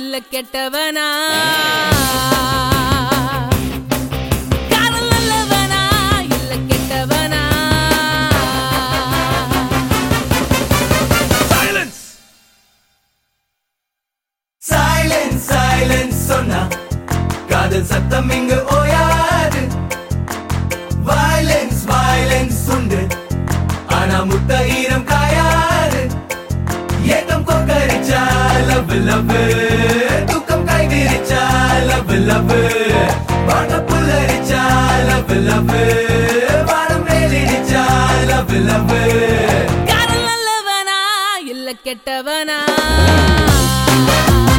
இல்ல கெட்டவனா காதல் நல்லவனா இல்ல கெட்டவனா சைலன்ஸ் சைலன்ஸ் சொன்னா காதல் சத்தம் இங்கு ஓயாது வயலன்ஸ் வயலன்ஸ் உண்டு ஆனா முத்த ஈரம் காயாது ஏக்கம் கொக்கரிச்சா லவ் லவ் தூக்கம் கை விரிச்சா லவ் லவ் பாட்ட புல்லரிச்சா லவ் லவ் வானம் மேலிடிச்சா லவ் லவ் காதல் நல்லவனா இல்ல கெட்டவனா